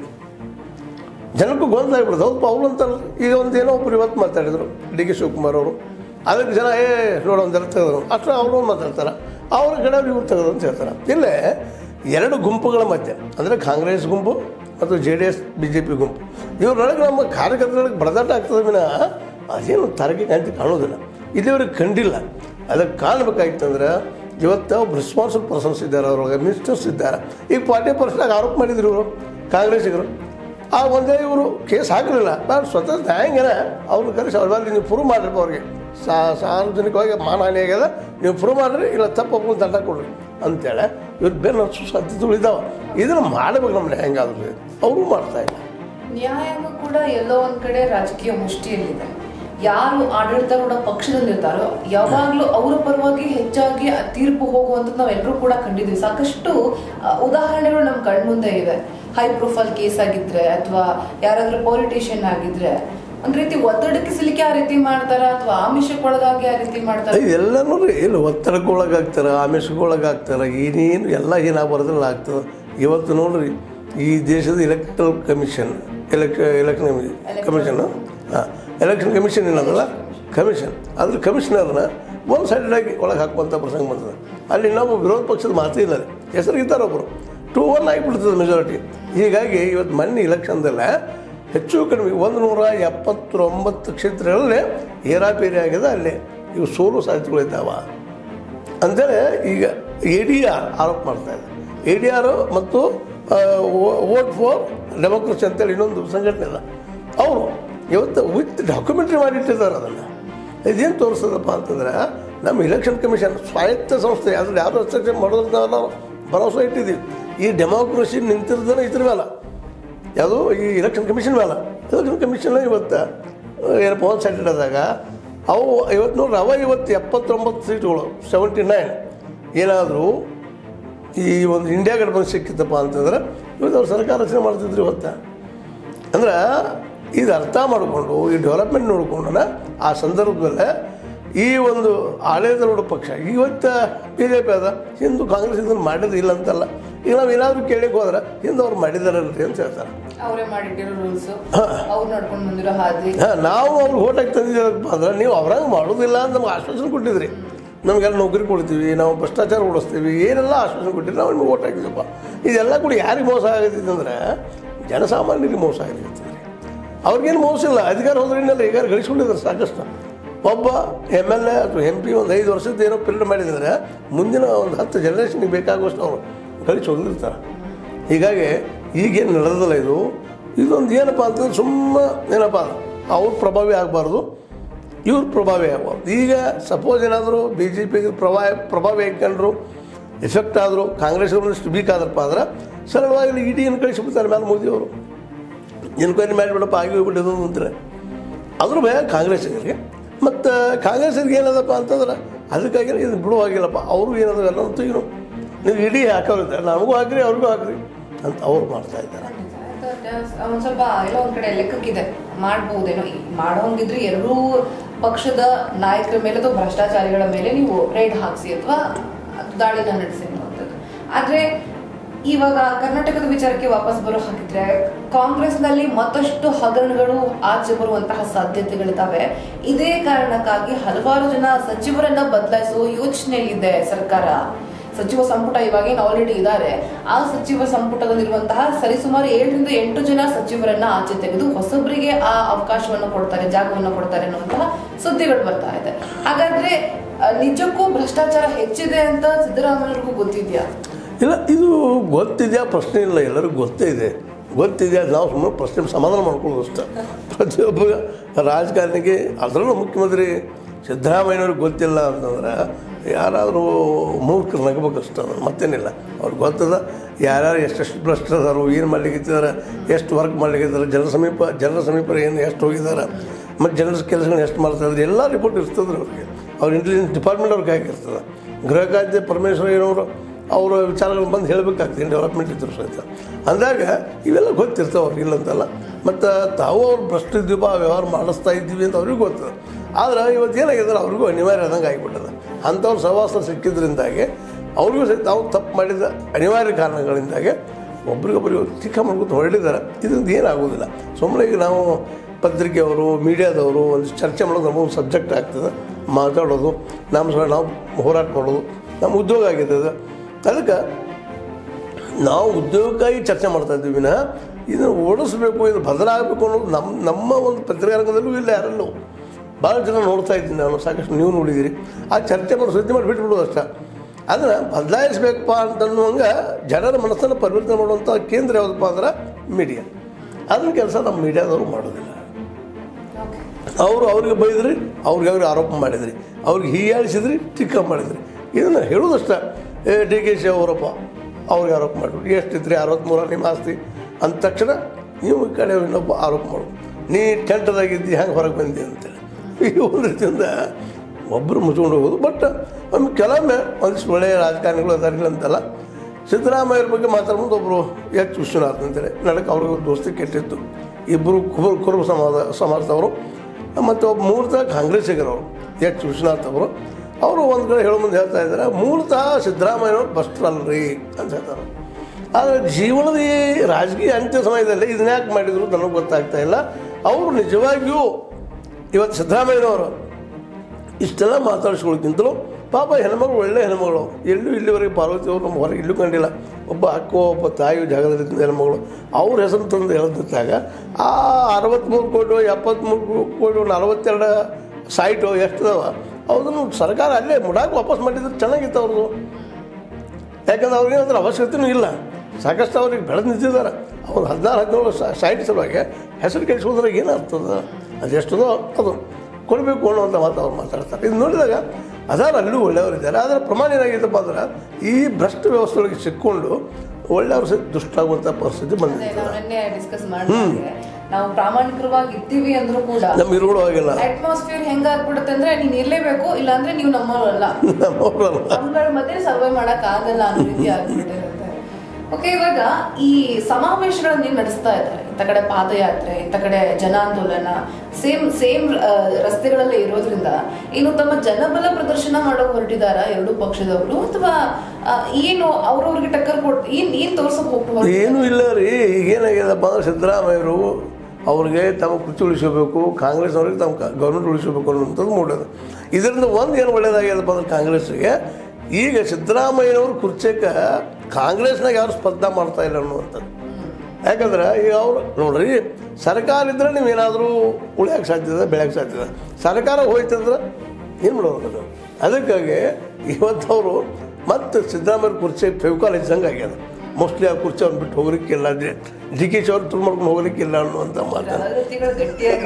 ಜನಕ್ಕೂ ಗೊಂದಲ ಆಗ್ಬಿಡ್ದು ಹೌದು ಅವ್ರು ಅಂತಾರೆ ಈಗ ಒಂದು ಏನೋ ಒಬ್ರು ಇವತ್ತು ಮಾತಾಡಿದರು ಡಿ ಕೆ ಶಿವಕುಮಾರ್ ಅವರು ಅದಕ್ಕೆ ಜನ ಏ ನೋಡು ಒಂದೆಲ್ಲ ತೆಗೆದ್ರು ಅಷ್ಟು ಅವರು ಮಾತಾಡ್ತಾರೆ ಅವ್ರ ಕಡೆ ಅವ್ರು ಇವ್ರು ತೆಗೆದ್ರು ಅಂತ ಹೇಳ್ತಾರೆ ಇಲ್ಲೇ ಎರಡು ಗುಂಪುಗಳ ಮಧ್ಯೆ ಅಂದರೆ ಕಾಂಗ್ರೆಸ್ ಗುಂಪು ಮತ್ತು J D S B J P ಗುಂಪು ಇವ್ರೊಳಗೆ ನಮ್ಮ ಕಾರ್ಯಕರ್ತರಿಗೆ ಬಡದಾಟ ಆಗ್ತದೆ ವಿನ ಅದೇನು ತಾರಕೆ ಕಾಂತಿ ಕಾಣೋದಿಲ್ಲ ಇಲ್ಲಿವರೆಗೆ ಕಂಡಿಲ್ಲ ಅದಕ್ಕೆ ಕಾಣಬೇಕಾಗಿತ್ತಂದ್ರೆ ಇವತ್ತು ಒಬ್ಬ ರೆಸ್ಪಾನ್ಸಿಬಲ್ ಪರ್ಸನ್ಸ್ ಇದ್ದಾರೆ ಅವ್ರೊಳಗೆ ಮಿನಿಸ್ಟರ್ಸ್ ಇದ್ದಾರೆ ಈಗ ಪಾರ್ಟಿ ಪರ್ಸನಾಗ ಆರೋಪ ಮಾಡಿದ್ರು ಇವರು ಕಾಂಗ್ರೆಸ್ಸಿಗರು ಆ ಒಂದೇ ಇವರು ಕೇಸ್ ಹಾಕಲಿಲ್ಲ ನಾನು ಸ್ವತಃ ನ್ಯಾಯಾಂಗನ ಅವ್ರನ್ನ ಕರೆಸಿ ಅವ್ರ ಮೇಲೆ ನೀವು ಪ್ರೂವ್ ಮಾಡಿರಿ ಅವ್ರಿಗೆ ಸಾ ಸಾರ್ವಜನಿಕವಾಗಿ ಮಾನಹಾನಿ ಆಗ್ಯದ ನೀವು ಪ್ರೂವ್ ಮಾಡಿರಿ ಇಲ್ಲ ತಪ್ಪು ಒಪ್ಕೊಂಡು ದಂಡ ಕೊಡ್ರಿ ಅಂತೇಳಿ ಇವ್ರು ಬೇರೆ ಹಚ್ಚು ಸಾಧ್ಯತೆಗಳು ಇದ್ದಾವೆ ಇದನ್ನು ಮಾಡಬೇಕು ನಮ್ಮ ನ್ಯಾಯಾಂಗ ಆದ್ರೆ ಅವರು ಮಾಡ್ತಾ ಇಲ್ಲ ನ್ಯಾಯಾಂಗ ಕೂಡ ಎಲ್ಲೋ ಒಂದ್ ಕಡೆ ರಾಜಕೀಯ ಮುಷ್ಟಿಯಲ್ಲಿದೆ ಯಾರು ಆಡಳಿತಾರೂಢ ಪಕ್ಷದಲ್ಲಿರ್ತಾರೋ ಯಾವಾಗ್ಲೂ ಅವರ ಪರವಾಗಿ ಹೆಚ್ಚಾಗಿ ಆ ತೀರ್ಪು ಹೋಗುವಂಥದ್ದು ನಾವೆಲ್ಲರೂ ಕೂಡ ಕಂಡಿದ್ವಿ ಸಾಕಷ್ಟು ಆ, ಉದಾಹರಣೆಗಳು ನಮ್ಮ ಕಣ್ಮುಂದೆ ಇವೆ ಹೈ ಪ್ರೊಫೈಲ್ ಕೇಸ್ ಆಗಿದ್ರೆ ಅಥವಾ ಯಾರಾದ್ರೂ ಪೊಲಿಟಿಷಿಯನ್ ಆಗಿದ್ರೆ ಒಂದ್ ರೀತಿ ಒತ್ತಡಕ್ಕೆ ಸಿಲಿಕೆ ಆ ರೀತಿ ಮಾಡ್ತಾರ ಅಥವಾ ಆಮಿಷಕ್ಕೊಳಗಾಗಿ ಆ ರೀತಿ ಮಾಡ್ತಾರ ಇದೆಲ್ಲನೂ ರೀ ಇಲ್ಲಿ ಒತ್ತಡಕ್ಕೆ ಒಳಗಾಗ್ತಾರೆ ಆಮಿಷಕ್ಕೆ ಒಳಗಾಗ್ತಾರೆ ಏನೇನು ಎಲ್ಲ ಏನಾಗಬಾರ್ದಲ್ಲ ಆಗ್ತದೆ ಇವತ್ತು ನೋಡ್ರಿ ಈ ದೇಶದ ಎಲೆಕ್ಟ್ರಲ್ ಕಮಿಷನ್ ಎಲೆಕ್ಷ ಎಲೆಕ್ಷನ್ ಕಮಿಷನ್ ಹಾಂ ಎಲೆಕ್ಷನ್ ಕಮಿಷನ್ ಏನದಲ್ಲ ಕಮಿಷನ್ ಅದ್ರ ಕಮಿಷನರ್ನ ಒಂದು ಸೈಡಾಗಿ ಒಳಗೆ ಹಾಕುವಂಥ ಪ್ರಸಂಗ ಬಂತದೆ ಅಲ್ಲಿ ನಾವು ವಿರೋಧ ಪಕ್ಷದ ಮಾತೇ ಇಲ್ಲ ಹೆಸರಿಗಿದ್ದಾರೆ ಒಬ್ಬರು ಟೂ ಒನ್ ಆಗಿಬಿಡ್ತದೆ ಮೆಜಾರಿಟಿ ಹೀಗಾಗಿ ಇವತ್ತು ಮೊನ್ನೆ ಇಲೆಕ್ಷನ್ದಲ್ಲ ಹೆಚ್ಚು ಕಡಿಮೆ ಒಂದು ನೂರ ಎಪ್ಪತ್ತೊಂಬತ್ತು ಕ್ಷೇತ್ರಗಳಲ್ಲಿ ಏರಾಪೇರಿ ಆಗಿದೆ ಅಲ್ಲಿ ಇವು ಸೋಲು ಸಾಧ್ಯತೆಗಳಿದ್ದಾವ ಅಂದರೆ ಈಗ ಎ ಡಿ ಆರ್ ಆರೋಪ ಮಾಡ್ತಾ ಇದೆ ಎ ಡಿ ಆರ್ ಮತ್ತು ವೋಟ್ ಫಾರ್ ಡೆಮೋಕ್ರಸಿ ಅಂತೇಳಿ ಇನ್ನೊಂದು ಸಂಘಟನೆ ಅದ ಅವರು ಇವತ್ತು ವಿತ್ ಡಾಕ್ಯುಮೆಂಟ್ರಿ ಮಾಡಿಟ್ಟಿದ್ದಾರೆ ಅದನ್ನು ಇದೇನು ತೋರಿಸ್ತದಪ್ಪ ಅಂತಂದ್ರೆ ನಮ್ಮ ಇಲೆಕ್ಷನ್ ಕಮಿಷನ್ ಸ್ವಾಯತ್ತ ಸಂಸ್ಥೆ ಅದ್ರಲ್ಲಿ ಯಾರು ಹಸ್ತಕ್ಷೇಪ ಮಾಡೋದ್ರ ನಾವು ಭರವಸೆ ಇಟ್ಟಿದ್ದೀವಿ ಈ ಡೆಮೋಕ್ರಸಿ ನಿಂತಿರೋದನ್ನ ಇದ್ರ ಮೇಲೆ ಯಾವುದು ಈ ಎಲೆಕ್ಷನ್ ಕಮಿಷನ್ ಮೇಲೆ ಎಲೆಕ್ಷನ್ ಕಮಿಷನ್ ಇವತ್ತು ಏನಪ್ಪ ಒಂದು ಸೈಡ್ ಇಡೋದಾಗ ಅವು ಇವತ್ತು ನೋಡ್ರಿ ಅವ ಇವತ್ತು ಎಪ್ಪತ್ತೊಂಬತ್ತು ಸೀಟುಗಳು ಸೆವೆಂಟಿ ನೈನ್ ಏನಾದರೂ ಈ ಒಂದು ಇಂಡಿಯಾ ಗಠಬಂಧನ್ ಸಿಕ್ಕಿತ್ತಪ್ಪ ಅಂತಂದ್ರೆ ಇವತ್ತು ಅವ್ರು ಸರ್ಕಾರ ರಚನೆ ಮಾಡ್ತಿದ್ರು ಇವತ್ತು ಅಂದ್ರೆ ಇದು ಅರ್ಥ ಮಾಡಿಕೊಂಡು ಈ ಡೆವಲಪ್ಮೆಂಟ್ ನೋಡ್ಕೊಂಡನ ಆ ಸಂದರ್ಭದಲ್ಲಿ ಈ ಒಂದು ಆಡಳಿತಾರೂಢ ಪಕ್ಷ ಇವತ್ತು ಬಿ ಜೆ ಪಿ ಅದ ಹಿಂದೂ ಕಾಂಗ್ರೆಸ್ ಇದನ್ನು ಮಾಡಿದ್ರೆ ಇಲ್ಲ ಅಂತಲ್ಲ ಈಗ ನಾವು ಏನಾದರೂ ಕೇಳಕ್ಕೆ ಹೋದ್ರೆ ಹಿಂದೆ ಅವ್ರು ಮಾಡಿದಾರಲ್ರಿ ಅಂತ ಹೇಳ್ತಾರೆ ಅವರೇ ಮಾಡಿಟ್ಟಿರೋ ರೂಲ್ಸ್ ಅವ್ರು ನಡ್ಕೊಂಡು ಬಂದಿರೋ ಹಾದಿ ಹಾಂ ನಾವು ಅವ್ರಿಗೆ ಓಟಾಗಿ ತಂದಿದ್ದೀರಪ್ಪ ಅಂದ್ರೆ ನೀವು ಅವ್ರಂಗೆ ಮಾಡೋದಿಲ್ಲ ಅಂತ ನಮ್ಗೆ ಆಶ್ವಾಸನೆ ಕೊಟ್ಟಿದ್ರಿ ನಮಗೆಲ್ಲ ನೌಕರಿ ಕೊಡ್ತೀವಿ ನಾವು ಭ್ರಷ್ಟಾಚಾರ ಓಡಿಸ್ತೀವಿ ಏನೆಲ್ಲ ಆಶ್ವಾಸನೆ ಕೊಟ್ಟಿರಿ ನಾವು ನಿಮ್ಗೆ ಓಟ್ ಹಾಕಿದಪ್ಪ ಇದೆಲ್ಲ ಕೂಡ ಯಾರಿಗೆ ಮೋಸ ಆಗತ್ತಿದೆ ಅಂದ್ರೆ ಜನಸಾಮಾನ್ಯರಿಗೆ ಮೋಸ ಆಗಿರ್ತದೆ ಅವ್ರಿಗೇನು ಮೋಸ ಇಲ್ಲ ಅಧಿಕಾರ ಹೋದ್ರೆ ಇನ್ನೆಲ್ಲ ಈಗ ಗಳಿಸ್ಕೊಂಡಿದ್ದಾರೆ ಸಾಕಷ್ಟು ಒಬ್ಬ ಎಮ್ ಎಲ್ ಎ ಅಥವಾ ಎಂ ಪಿ ಒಂದು ಐದು ವರ್ಷದ ಏನೋ ಪಿರಿಯಡ್ ಮಾಡಿದ್ರೆ ಮುಂದಿನ ಒಂದು ಹತ್ತು ಜನ್ರೇಷನ್ಗೆ ಬೇಕಾಗುವಷ್ಟು ಅವರು ಗಳಿಸಿ ಹೋಗಿರ್ತಾರೆ ಹೀಗಾಗಿ ಈಗೇನು ನಡೆದಲ್ಲ ಇದು ಇದೊಂದು ಏನಪ್ಪ ಅಂತಂದ್ರೆ ಸುಮ್ಮನೆ ಏನಪ್ಪ ಅವ್ರ ಪ್ರಭಾವಿ ಆಗಬಾರ್ದು ಇವ್ರ ಪ್ರಭಾವಿ ಆಗ್ಬಾರ್ದು ಈಗ ಸಪೋಸ್ ಏನಾದರೂ ಬಿ ಜೆ ಪಿಗೆ ಪ್ರಭಾವ ಪ್ರಭಾವಿ ಹಾಕೊಂಡ್ರು ಎಫೆಕ್ಟ್ ಆದರು ಕಾಂಗ್ರೆಸ್ ಅವ್ರನ್ನಷ್ಟು ವೀಕ್ ಆದ್ರಪ್ಪ ಅಂದ್ರೆ ಸರಳವಾಗಿ ಇಡಿಯನ್ನು ಕಳಿಸಿಬಿಡ್ತಾರೆ ಮೇಲೆ ಮೋದಿಯವರು ಎನ್ಕ್ವೈರಿ ಮಾಡಿಬಿಡಪ್ಪ ಆಗಿ ಹೋಗ್ಬಿಟ್ಟಿದ್ದು ಅಂತಾರೆ ಅದ್ರ ಭಯ ಕಾಂಗ್ರೆಸ್ಸಿಗರಿಗೆ ಮತ್ತು ಕಾಂಗ್ರೆಸ್ಸಿಗೆ ಏನದಪ್ಪ ಅಂತಂದ್ರೆ ಅದಕ್ಕಾಗಿ ಇದು ಬಿಡುವಾಗಿಲ್ಲಪ್ಪ ಅವರು ಏನದ ಎಲ್ಲ ತೆಗಿರು ನೀವು ಇಡೀ ಹಾಕೋರಿದ್ದಾರೆ ನಮಗೂ ಹಾಕ್ರಿ ಅವ್ರಿಗೂ ಹಾಕ್ರಿ ಅಂತ ಅವ್ರು ಮಾಡ್ತಾ ಇದ್ದಾರೆ ಒಂದ್ ಸ್ವಲ್ಪ ಎಲ್ಲೋ ಒಂದ್ ಕಡೆ ಲೆಕ್ಕಕ್ಕಿದೆ ಮಾಡ್ಬಹುದೇನೋ ಈ ಮಾಡೋಂಗಿದ್ರೆ ಎರಡೂ ಪಕ್ಷದ ನಾಯಕರ ಮೇಲೆ ಅಥವಾ ಭ್ರಷ್ಟಾಚಾರಿಗಳ ಮೇಲೆ ನೀವು ರೈಡ್ ಹಾಕ್ಸಿ ಅಥವಾ ದಾಳಿನ ನಡೆಸಿ ಅನ್ನುವಂಥದ್ದು ಆದ್ರೆ ಇವಾಗ ಕರ್ನಾಟಕದ ವಿಚಾರಕ್ಕೆ ವಾಪಸ್ ಬರೋ ಹಾಕಿದ್ರೆ ಕಾಂಗ್ರೆಸ್ನಲ್ಲಿ ಮತ್ತಷ್ಟು ಹಗರಣಗಳು ಆಚೆ ಬರುವಂತಹ ಸಾಧ್ಯತೆಗಳಿದ್ದಾವೆ ಇದೇ ಕಾರಣಕ್ಕಾಗಿ ಹಲವಾರು ಜನ ಸಚಿವರನ್ನ ಬದಲಾಯಿಸುವ ಯೋಚನೆಯಲ್ಲಿದೆ ಸರ್ಕಾರ ಸಚಿವ ಸಂಪುಟ ಇವಾಗೇನು ಆಲ್ರೆಡಿ ಇದ್ದಾರೆ ಆ ಸಚಿವ ಸಂಪುಟದಲ್ಲಿರುವಂತಹ ಸರಿಸುಮಾರು ಏಳರಿಂದ ಎಂಟು ಜನ ಸಚಿವರನ್ನ ಆಚೆ ತೆಗೆದು ಹೊಸಬರಿಗೆ ಆ ಅವಕಾಶವನ್ನು ಕೊಡ್ತಾರೆ ಜಾಗವನ್ನು ಕೊಡ್ತಾರೆ ಅನ್ನುವಂತಹ ಸುದ್ದಿಗಳು ಬರ್ತಾ ಇದೆ ಹಾಗಾದ್ರೆ ಆ, ನಿಜಕ್ಕೂ ಭ್ರಷ್ಟಾಚಾರ ಹೆಚ್ಚಿದೆ ಅಂತ ಸಿದ್ದರಾಮಯ್ಯರಿಗೂ ಗೊತ್ತಿದ್ಯಾ ಇಲ್ಲ ಇದು ಗೊತ್ತಿದೆಯಾ ಪ್ರಶ್ನೆ ಇಲ್ಲ ಎಲ್ಲರಿಗೂ ಗೊತ್ತೇ ಇದೆ ಗೊತ್ತಿದೆಯಾ ನಾವು ಸುಮ್ಮನೆ ಪ್ರಶ್ನೆ ಸಮಾಧಾನ ಮಾಡ್ಕೊಳ್ಳೋದು ಅಷ್ಟೇ ಪ್ರತಿಯೊಬ್ಬ ರಾಜಕಾರಣಿಗೆ ಅದರಲ್ಲೂ ಮುಖ್ಯಮಂತ್ರಿ ಸಿದ್ದರಾಮಯ್ಯನವ್ರಿಗೆ ಗೊತ್ತಿಲ್ಲ ಅಂತಂದ್ರೆ ಯಾರಾದರೂ ಮೂರ್ಖರು ನಗಬೇಕಷ್ಟ ಮತ್ತೇನಿಲ್ಲ ಅವ್ರಿಗೆ ಗೊತ್ತದ ಯಾರ್ಯಾರು ಎಷ್ಟೆಷ್ಟು ಭ್ರಷ್ಟದಾರು ಏನು ಮಾಡ್ಲಿಕ್ಕಿದ್ದಾರೆ ಎಷ್ಟು ವರ್ಕ್ ಮಾಡ್ಲಿಕ್ಕಿದ್ದಾರೆ ಜನರ ಸಮೀಪ ಜನರ ಸಮೀಪ ಏನು ಎಷ್ಟು ಹೋಗಿದ್ದಾರೆ ಮತ್ತು ಜನರ ಕೆಲಸಗಳನ್ನ ಎಷ್ಟು ಮಾಡ್ತಾರೆ ಎಲ್ಲ ರಿಪೋರ್ಟ್ ಇರ್ತದೆ ಅವ್ರಿಗೆ ಅವ್ರ ಇಂಟೆಲಿಜೆನ್ಸ್ ಡಿಪಾರ್ಟ್ಮೆಂಟ್ ಅವ್ರಿಗೆ ಹಾಕಿರ್ತದೆ ಗೃಹ ಖಾತೆ ಪರಮೇಶ್ವರಯ್ಯನವರು ಅವರ ವಿಚಾರಗಳನ್ನು ಬಂದು ಹೇಳಬೇಕಾಗ್ತದೆ ಡೆವಲಪ್ಮೆಂಟ್ ಇದ್ರು ಸಹಿತ ಅಂದಾಗ ಇವೆಲ್ಲ ಗೊತ್ತಿರ್ತಾವೆ ಅವ್ರಿಗೆ ಇಲ್ಲಂತಲ್ಲ ಮತ್ತು ತಾವು ಅವ್ರು ಭ್ರಷ್ಟ ಇದ್ದೀವಿ ವ್ಯವಹಾರ ಮಾಡಿಸ್ತಾ ಇದ್ದೀವಿ ಅಂತ ಅವ್ರಿಗೂ ಗೊತ್ತದ ಆದ್ರೆ ಇವತ್ತು ಏನಾಗಿದೆ ಅವ್ರಿಗೂ ಅನಿವಾರ್ಯ ಆದಂಗೆ ಆಗಿಬಿಟ್ಟದ ಅಂಥವ್ರು ಸಹವಾಸ ಸಿಕ್ಕಿದ್ರಿಂದಾಗಿ ಅವ್ರಿಗೂ ಸಹಿತ ತಾವು ತಪ್ಪು ಮಾಡಿದ ಅನಿವಾರ್ಯ ಕಾರಣಗಳಿಂದಾಗೆ ಒಬ್ರಿಗೊಬ್ಬರಿಗೆ ಟೀಕಾ ಮಾಡ್ಕೊತ ಹೊರಡಿದ್ದಾರೆ ಇದರಿಂದ ಏನಾಗೋದಿಲ್ಲ ಸುಮ್ಮನೆ ಈಗ ನಾವು ಪತ್ರಿಕೆಯವರು ಮೀಡಿಯಾದವರು ಒಂದು ಚರ್ಚೆ ಮಾಡೋದು ನಮಗೊಂದು ಸಬ್ಜೆಕ್ಟ್ ಆಗ್ತದೆ ಮಾತಾಡೋದು ನಮ್ಮ ಸಹ ನಾವು ಹೋರಾಟ ಮಾಡೋದು ನಮ್ಮ ಉದ್ಯೋಗ ಆಗಿದೆ ಅದು ಅದಕ್ಕೆ ನಾವು ಉದ್ಯೋಗಕ್ಕಾಗಿ ಚರ್ಚೆ ಮಾಡ್ತಾ ಇದ್ದೀವಿ ವಿನಃ ಇದನ್ನು ಓಡಿಸ್ಬೇಕು ಇದು ಬದಲಾಗಬೇಕು ಅನ್ನೋದು ನಮ್ಮ ನಮ್ಮ ಒಂದು ಪತ್ರಿಕಾರಂಗದಲ್ಲೂ ಇಲ್ಲ ಯಾರಲ್ಲೂ ಭಾಳ ಜನ ನೋಡ್ತಾ ಇದ್ದೀನಿ ನಾನು ಸಾಕಷ್ಟು ನೀವು ನೋಡಿದ್ದೀರಿ ಆ ಚರ್ಚೆ ಮಾಡಿ ಸುದ್ದಿ ಮಾಡಿ ಬಿಟ್ಬಿಡೋದು ಅಷ್ಟೇ ಅದನ್ನು ಬದಲಾಯಿಸ್ಬೇಕಪ್ಪ ಅಂತನ್ನುವಂಗೆ ಜನರ ಮನಸ್ಸನ್ನು ಪರಿವರ್ತನೆ ಮಾಡುವಂಥ ಕೇಂದ್ರ ಯಾವುದಪ್ಪ ಅಂದ್ರೆ ಮೀಡಿಯಾ ಅದನ್ನ ಕೆಲಸ ನಮ್ಮ ಮೀಡಿಯಾದವರು ಮಾಡೋದಿಲ್ಲ ಓಕೆ ಅವರು ಅವ್ರಿಗೆ ಬೈದ್ರಿ ಅವ್ರಿಗೆ ಅವ್ರಿಗೆ ಆರೋಪ ಮಾಡಿದ್ರಿ ಅವ್ರಿಗೆ ಹೀಯಾಳಿಸಿದ್ರಿ ಟೀಕಾ ಮಾಡಿದ್ರಿ ಇದನ್ನು ಹೇಳೋದಷ್ಟ ಏ ಡಿ ಕೆ ಶಿ ಅವರಪ್ಪ ಅವ್ರಿಗೆ ಆರೋಪ ಮಾಡಿದ್ರು ಎಷ್ಟಿದ್ರಿ ಅರವತ್ತ್ಮೂರ ನಿಮ್ಮ ಆಸ್ತಿ ಅಂದ ತಕ್ಷಣ ನೀವು ಈ ಕಡೆ ಇನ್ನೊಬ್ಬ ಆರೋಪ ಮಾಡು ನೀ ಟೆಂಟದಾಗಿದ್ದಿ ಹೆಂಗೆ ಹೊರಗೆ ಬಂದಿ ಅಂತೇಳಿ ಈ ಒಂದು ರೀತಿಯಿಂದ ಒಬ್ಬರು ಮುಚ್ಕೊಂಡು ಹೋಗೋದು ಬಟ್ ಒಮ್ಮೆ ಕೆಲವೊಮ್ಮೆ ಒಂದಿಷ್ಟು ಒಳ್ಳೆಯ ರಾಜಕಾರಣಿಗಳು ಅದಾರಿಲ್ಲ ಅಂತಲ್ಲ ಸಿದ್ದರಾಮಯ್ಯರ ಬಗ್ಗೆ ಮಾತಾಡ್ಬೋದು ಒಬ್ಬರು ಎಚ್ ವಿಶ್ವನಾಥ್ ಅಂತೇಳಿ ನಡಕ್ಕೆ ಅವ್ರಿಗೆ ದೋಸ್ತಿ ಕೆಟ್ಟಿತ್ತು ಇಬ್ಬರು ಕುಬರ್ ಕುರುಬ ಸಮಾಜ ಸಮಾಜದವರು ಮತ್ತು ಒಬ್ಬ ಮೂಲತಃ ಕಾಂಗ್ರೆಸ್ಸಿಗರವರು ಎಚ್ ವಿಶ್ವನಾಥ್ ಅವರು ಅವರು ಒಂದು ಕಡೆ ಹೇಳೋ ಮುಂದೆ ಹೇಳ್ತಾ ಇದ್ದಾರೆ ಮೂಲತಃ ಸಿದ್ದರಾಮಯ್ಯನವ್ರು ಭ್ರಷ್ಟರಲ್ರಿ ಅಂತ ಹೇಳ್ತಾರೆ ಆದರೆ ಜೀವನದ ಈ ರಾಜಕೀಯ ಅಂತ್ಯ ಸಮಯದಲ್ಲಿ ಇದನ್ನ ಯಾಕೆ ಮಾಡಿದ್ರು ನನಗೆ ಗೊತ್ತಾಗ್ತಾ ಇಲ್ಲ ಅವರು ನಿಜವಾಗಿಯೂ ಇವತ್ತು ಸಿದ್ದರಾಮಯ್ಯನವರು ಇಷ್ಟೆಲ್ಲ ಮಾತಾಡಿಸ್ಕೊಳ್ಳೋಕ್ಕಿಂತಲೂ ಪಾಪ ಹೆಣ್ಮಗಳು ಒಳ್ಳೆ ಹೆಣ್ಮಗಳು ಎಲ್ಲೂ ಇಲ್ಲಿವರೆಗೆ ಪಾರ್ವತಿ ಅವರು ನಮ್ಮ ಹೊರಗೆ ಇಲ್ಲೂ ಕಂಡಿಲ್ಲ ಒಬ್ಬ ಅಕ್ಕ ಒಬ್ಬ ತಾಯಿ ಜಾಗದಲ್ಲಿ ಹೆಣ್ಮಗಳು ಅವ್ರ ಹೆಸರು ತಂದು ಹೇಳ್ತಿದ್ದಾಗ ಆ ಅರವತ್ತ್ಮೂರು ಕೋಟಿ ಎಪ್ಪತ್ತ್ಮೂರು ಕೋಟಿ ನಲವತ್ತೆರಡು ಸೈಟು ಎಷ್ಟಿದಾವ ಅದನ್ನು ಸರ್ಕಾರ ಅಲ್ಲೇ ಮುಡಾಕ್ ವಾಪಸ್ ಮಾಡಿದ್ರೆ ಚೆನ್ನಾಗಿತ್ತು ಅವ್ರದ್ದು ಯಾಕಂದ್ರೆ ಅವ್ರಿಗೆ ಅದ್ರ ಅವಶ್ಯಕತೆಯೂ ಇಲ್ಲ ಸಾಕಷ್ಟು ಅವ್ರಿಗೆ ಬೆಳೆದು ನಿಂತಿದ್ದಾರೆ ಅವ್ರು ಹದಿನಾರು ಹದಿನೇಳು ಸೈಟ್ ಸಲುವಾಗಿ ಹೆಸರು ಕೆಡಿಸೋದ್ರಾಗ ಏನು ಅರ್ಥದ ಅದೆಷ್ಟದೋ ಅದು ಕೊಡಬೇಕು ಅನ್ನುವಂಥ ಮಾತು ಅವ್ರು ಮಾತಾಡ್ತಾರೆ ಇದು ನೋಡಿದಾಗ ಅದಾರ ಅಲ್ಲೂ ಒಳ್ಳೆಯವರಿದ್ದಾರೆ ಆದರೆ ಪ್ರಮಾಣ ಏನಾಗಿತ್ತಪ್ಪ ಅಂದ್ರೆ ಈ ಭ್ರಷ್ಟ ವ್ಯವಸ್ಥೆ ಒಳಗೆ ಸಿಕ್ಕೊಂಡು ಒಳ್ಳೆಯವ್ರು ಸಹ ದುಷ್ಟಾಗುವಂಥ ಪರಿಸ್ಥಿತಿ ಅದೇ ಬಂದಿದೆ ನಾವು ನಿನ್ನೆ ಡಿಸ್ಕಸ್ ಮಾಡಿದ್ರೆ ನಾವು ಪ್ರಾಮಾಣಿಕವಾಗಿ ಇದ್ದೀವಿ ಅಂದ್ರೂ ಕೂಡ ನಮ್ಮ ಇರುಗಳು ಆಗಿಲ್ಲ ಅಟ್ಮಾಸ್ಫಿಯರ್ ಹೆಂಗಾಗ್ಬಿಡುತ್ತೆ ಅಂದ್ರೆ ನೀನ್ ಇರ್ಲೇಬೇಕು ಇಲ್ಲಾಂದ್ರೆ ನೀವು ನಮ್ಮವರಲ್ಲ ನಮ್ಮವ್ರಲ್ಲ ನಮ್ಗಳ ಮಧ್ಯೆ ಸರ್ವೇ ಮಾಡಕ್ ಆಗಲ್ಲ ಅನ್ನೋ ರೀತಿ ಆಗ್ಬಿಟ್ಟಿರುತ್ತೆ ಓಕೆ ಇವಾಗ ಈ ಸಮಾವೇಶಗಳನ್ನ ಏನ್ ನಡೆಸ್ತಾ ಇದ್ದಾರೆ ಇಂಥ ಕಡೆ ಪಾದಯಾತ್ರೆ ಇಂಥ ಕಡೆ ಜನಾಂದೋಲನ ಸೇಮ್ ಸೇಮ್ ರಸ್ತೆಗಳಲ್ಲೇ ಇರೋದ್ರಿಂದ ಏನು ತಮ್ಮ ಜನಬಲ ಪ್ರದರ್ಶನ ಮಾಡೋಕೆ ಹೊರಟಿದಾರ ಎರಡು ಪಕ್ಷದವರು ಅಥವಾ ಆ, ಏನು ಅವ್ರವ್ರಿಗೆ ಟಕ್ಕರ್ ಕೊಟ್ಟು ಏನ್ ಏನ್ ತೋರ್ಸಕ್ ಹೋಗ್ತಾರೆ ಏನೂ ಇಲ್ಲ ರೀ ಈಗೇನಾಗ್ಯದಪ್ಪ ಅಂದ್ರೆ ಸಿದ್ದರಾಮಯ್ಯರು ಅವ್ರಿಗೆ ತಮ್ಮ ಕುರ್ಚಿ ಉಳಿಸಬೇಕು ಕಾಂಗ್ರೆಸ್ ಅವ್ರಿಗೆ ತಮ್ಮ ಗೌರ್ಮೆಂಟ್ ಉಳಿಸಬೇಕು ಅನ್ನೋಂಥದ್ದು ಮೂಡೋದು ಇದರಿಂದ ಒಂದು ಏನು ಒಳ್ಳೇದಾಗ್ಯದಪ್ಪ ಅಂದ್ರೆ ಕಾಂಗ್ರೆಸ್ಸಿಗೆ ಈಗ ಸಿದ್ದರಾಮಯ್ಯನವ್ರ ಕುರ್ಚಕ್ಕೆ ಕಾಂಗ್ರೆಸ್ನಾಗ ಯಾರು ಸ್ಪರ್ಧೆ ಮಾಡ್ತಾ ಇಲ್ಲ ಅನ್ನುವಂಥದ್ದು ಯಾಕಂದ್ರೆ ಈಗ ಅವರು ನೋಡ್ರಿ ಸರ್ಕಾರ ಇದ್ರೆ ನೀವೇನಾದರೂ ಉಳಿಯೋಕೆ ಸಾಧ್ಯದ ಬೆಳೆಯೋಕೆ ಸಾಧ್ಯದ ಸರ್ಕಾರ ಹೋಯ್ತಂದ್ರೆ ಏನು ಮಾಡೋದು ಅದು ಅದಕ್ಕಾಗಿ ಇವತ್ತು ಅವರು ಮತ್ತೆ ಸಿದ್ದರಾಮಯ್ಯ ಕುರ್ಚಿ ಫೆವಿಕಾಲ್ ಹಚ್ಚಂಗೆ ಆಗ್ಯದ ಮೋಸ್ಟ್ಲಿ ಆ ಕುರ್ಚಿ ಅವ್ರು ಬಿಟ್ಟು ಹೋಗ್ಲಿಕ್ಕಿಲ್ಲ ಡಿ ಕೆ ಶಿ ಅವ್ರು ತುಂಬ ಮಾಡ್ಕೊಂಡು ಹೋಗ್ಲಿಕ್ಕಿಲ್ಲ ಅನ್ನುವಂಥ ಮಾತು ರಾಜಕೀಯಗಳು ಗಟ್ಟಿಯಾಗಿ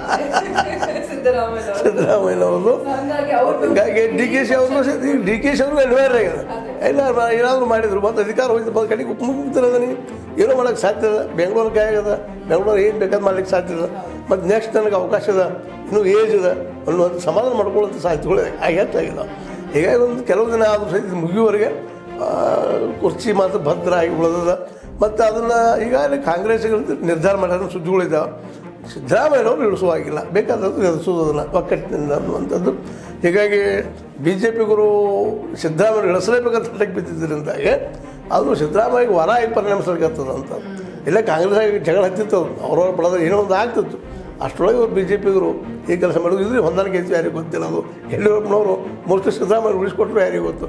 ಸಿದ್ದರಾಮಯ್ಯ ಅವರು. ಸಿದ್ದರಾಮಯ್ಯನವರು ಹಂಗಾಗಿ ಅವ್ರು ಹೀಗಾಗಿ ಡಿ ಕೆ ಶಿ ಅವರು ಡಿ ಕೆ ಶಿ ಅವ್ರಿಗೆ ಅನಿವಾರ್ಯ ಆಗ್ಯದ ಇಲ್ಲ ನಾ ಏನಾದರೂ ಮಾಡಿದ್ರು ಮತ್ತು ಅಧಿಕಾರ ಹೋಯ್ತು ಬಂದು ಕಡೆಗೆ ಮುಗಿತಿರೋದ ನೀವು ಏನೋ ಮಾಡೋಕ್ಕೆ ಸಾಧ್ಯ ಇದೆ ಬೆಂಗಳೂರು ಆಗ್ಯದ ಬೆಂಗಳೂರು ಏನು ಬೇಕಾದ್ರೆ ಮಾಡ್ಲಿಕ್ಕೆ ಸಾಧ್ಯ ಇದೆ ಮತ್ತು ನೆಕ್ಸ್ಟ್ ನನಗೆ ಅವಕಾಶ ಇದೆ ಇನ್ನೂ ಏಜ್ ಇದೆ ಅನ್ನುವಂಥ ಸಮಾಧಾನ ಮಾಡ್ಕೊಳ್ಳೋಂಥ ಸಾಧ್ಯತೆಗಳು ಹೆಚ್ಚಾಗಿದೆ ಹೀಗಾಗಿ ಒಂದು ಕೆಲವು ದಿನ ಆದರೂ ಸಹಿತ ಇದು ಮುಗಿಯುವವರೆಗೆ ಆ, ಕುರ್ಚಿ ಮಾತ್ರ ಭದ್ರ ಆಗಿ ಉಳಿದದ ಮತ್ತು ಅದನ್ನು ಈಗಾಗಲೇ ಕಾಂಗ್ರೆಸ್ಗಳು ನಿರ್ಧಾರ ಮಾಡಿರೋ ಸುದ್ದಿಗಳಿದ್ದಾವೆ ಸಿದ್ದರಾಮಯ್ಯನವರು ಇಳಿಸುವಾಗಿಲ್ಲ ಬೇಕಾದದ್ದು ಎದುರಿಸೋದನ್ನು ಒಕ್ಕಟ್ಟಿನಿಂದ ಅನ್ನುವಂಥದ್ದು ಹೀಗಾಗಿ ಬಿ ಜೆ ಪಿಗರು ಸಿದ್ದರಾಮಯ್ಯ ಇಳಿಸಲೇಬೇಕಂತ ಹಠಕ್ಕೆ ಬಿದ್ದಿದ್ದರಿಂದಾಗಿ ಅದು ಸಿದ್ದರಾಮಯ್ಯಗೆ ವರ ಆಗಿ ಪರಿಣಮಿಸಲಿಕ್ಕತ್ತದ ಅಂತ ಇಲ್ಲ ಕಾಂಗ್ರೆಸ್ ಆಗಿ ಜಗಳ ಹತ್ತಿತ್ತು ಅವ್ರವ್ರ ಬಳದ ಏನೋ ಒಂದು ಆಗ್ತಿತ್ತು ಅಷ್ಟರೊಳಗೆ ಇವ್ರು ಬಿ ಜೆ ಪಿಗರು ಈ ಕೆಲಸ ಮಾಡೋದು ಇದ್ರೆ ಹೊಂದಾಣಿಕೆ ಐತಿ ಯಾರಿಗೂ ಗೊತ್ತಿಲ್ಲ ಅದು ಯಡಿಯೂರಪ್ಪನವರು ಮೋಸ್ಟ್ಲಿ ಸಿದ್ದರಾಮಯ್ಯ ಉಳಿಸ್ಕೊಟ್ರು ಯಾರಿಗೂ ಗೊತ್ತು